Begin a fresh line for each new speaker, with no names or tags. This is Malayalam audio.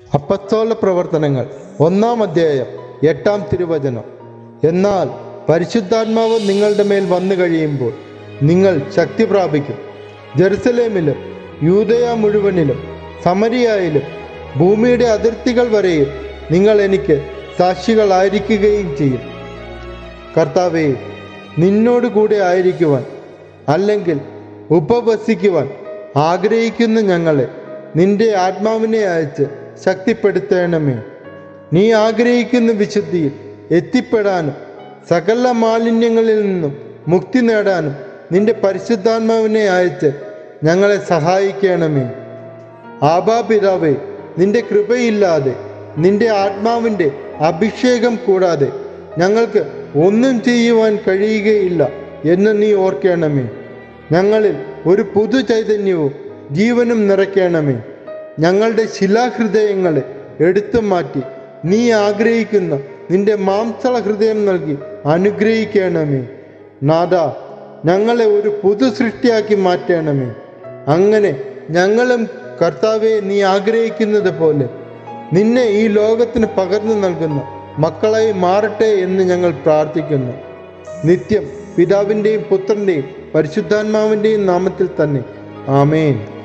അപ്പസ്തോല പ്രവർത്തനങ്ങൾ ഒന്നാം അധ്യായം എട്ടാം തിരുവചനം എന്നാൽ പരിശുദ്ധാത്മാവ് നിങ്ങളുടെ മേൽ വന്നു കഴിയുമ്പോൾ നിങ്ങൾ ശക്തി പ്രാപിക്കും ജെറുസലേമിലും യൂതയ മുഴുവനിലും സമരിയായിലും ഭൂമിയുടെ അതിർത്തികൾ വരെയും നിങ്ങൾ എനിക്ക് സാക്ഷികളായിരിക്കുകയും ചെയ്യും കർത്താവേ നിന്നോട് കൂടെ ആയിരിക്കുവാൻ അല്ലെങ്കിൽ ഉപവസിക്കുവാൻ ആഗ്രഹിക്കുന്ന ഞങ്ങളെ നിന്റെ ആത്മാവിനെ അയച്ച് ശക്തിപ്പെടുത്തണമേ നീ ആഗ്രഹിക്കുന്ന വിശുദ്ധിയിൽ എത്തിപ്പെടാനും സകല മാലിന്യങ്ങളിൽ നിന്നും മുക്തി നേടാനും നിന്റെ പരിശുദ്ധാത്മാവിനെ അയച്ച് ഞങ്ങളെ സഹായിക്കണമേ ആബാ പിതാവേ നിന്റെ കൃപയില്ലാതെ നിന്റെ ആത്മാവിൻ്റെ അഭിഷേകം കൂടാതെ ഞങ്ങൾക്ക് ഒന്നും ചെയ്യുവാൻ കഴിയുകയില്ല എന്ന് നീ ഓർക്കണമേ ഞങ്ങളിൽ ഒരു പുതു ചൈതന്യവും ജീവനും നിറയ്ക്കണമേ ഞങ്ങളുടെ ശിലാഹൃദയങ്ങളെ എടുത്തു മാറ്റി നീ ആഗ്രഹിക്കുന്ന നിന്റെ മാംസള ഹൃദയം നൽകി അനുഗ്രഹിക്കണമേ നാഥ ഞങ്ങളെ ഒരു പുതു സൃഷ്ടിയാക്കി മാറ്റണമേ അങ്ങനെ ഞങ്ങളും കർത്താവെ നീ ആഗ്രഹിക്കുന്നത് പോലെ നിന്നെ ഈ ലോകത്തിന് പകർന്നു നൽകുന്ന മക്കളായി മാറട്ടെ എന്ന് ഞങ്ങൾ പ്രാർത്ഥിക്കുന്നു നിത്യം പിതാവിൻ്റെയും പുത്രൻ്റെയും പരിശുദ്ധാത്മാവിൻ്റെയും നാമത്തിൽ തന്നെ ആമേൻ